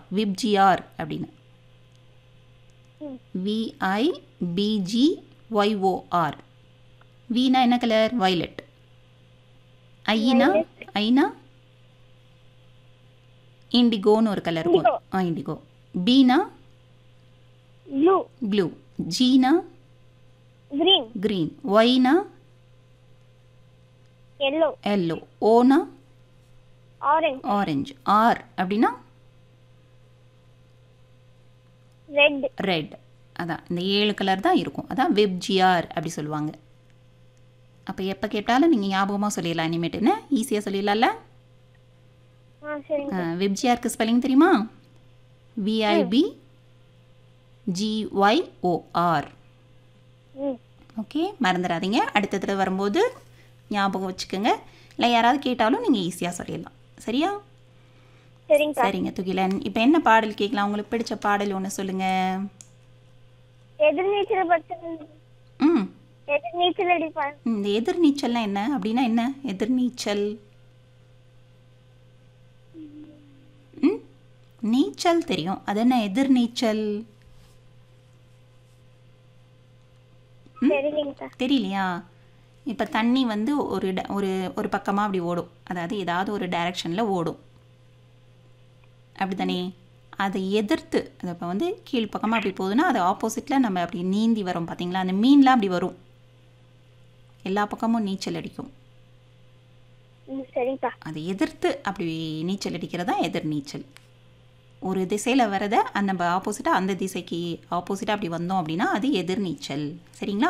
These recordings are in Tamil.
விப்ஜிஆர் அப்படின்னு ம். விஐ பிஜி ஒய்ஓஆர் வீனா என்ன கலர் வயலட் ஐனா ஐனா இண்டிகோன்னு ஒரு கலர் இருக்கும் Indigo. ஆ இண்டிகோ பீனா ப்ளூ ப்ளூ ஜீனா கிரீன் green ஒய்னா எல்லோ எல்லோ ஓனா ஆரஞ்சு ஆரஞ்சு ஆர் அப்படின்னா ரெட் ரெட் அதான் இந்த ஏழு கலர் தான் இருக்கும் அதான் வெப்ஜிஆர் அப்படி சொல்லுவாங்க அப்போ எப்போ கேட்டாலும் நீங்கள் ஞாபகமாக சொல்லிடலாம் இனிமேட்டு என்ன ஈஸியாக சொல்லிடலாம்ல ஆ சரிங்க வெப்ஜிஆருக்கு ஸ்பெல்லிங் தெரியுமா விஐபி ஜிஒய்ஓஆர் ம் ஓகே மறந்துடாதீங்க அடுத்த தடவை வரும்போது ஞாபகம் வச்சுக்கோங்க இல்லை யாராவது கேட்டாலும் நீங்கள் ஈஸியாக சொல்லிடலாம் சரியா சரிங்கக்கா சரிங்க துகிலன் இப்போ என்ன பாடல் கேட்கலாம் உங்களுக்கு பிடிச்ச பாடல் ஒன்று சொல்லுங்கள் எதிர்நீச்சல் பற்றி ம் எதிர்நீச்சல் அடிப்பான் இந்த எதிர்நீச்சல்னா என்ன அப்படின்னா என்ன எதிர்நீச்சல் ம் நீச்சல் தெரியும் அது என்ன எதிர்நீச்சல் தெரியலங்கக்கா தெரியலையா இப்போ தண்ணி வந்து ஒரு ட- ஒரு ஒரு பக்கமாக அப்படி ஓடும் அதாவது ஏதாவது ஒரு டைரக்ஷனில் ஓடும் அப்படிதானே அதை எதிர்த்து அது இப்போ வந்து கீழ்ப்பக்கமாக அப்படி போகுதுன்னா அது ஆப்போசிட்டில் நம்ம அப்படி நீந்தி வரோம் பார்த்தீங்களா அந்த மீன்லாம் அப்படி வரும் எல்லா பக்கமும் நீச்சல் அடிக்கும் ம் சரிங்கக்கா அதை எதிர்த்து அப்படி நீச்சல் அடிக்கிறது தான் எதிர் நீச்சல் ஒரு திசையில் வரதை அந்த நம்ம ஆப்போசிட்டாக அந்த திசைக்கு ஆப்போசிட்டாக அப்படி வந்தோம் அப்படின்னா அது எதிர் நீச்சல் சரிங்களா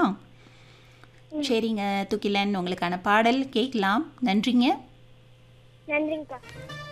சரிங்க துக்கிலன் உங்களுக்கான பாடல் கேட்கலாம் நன்றிங்க நன்றிங்கக்கா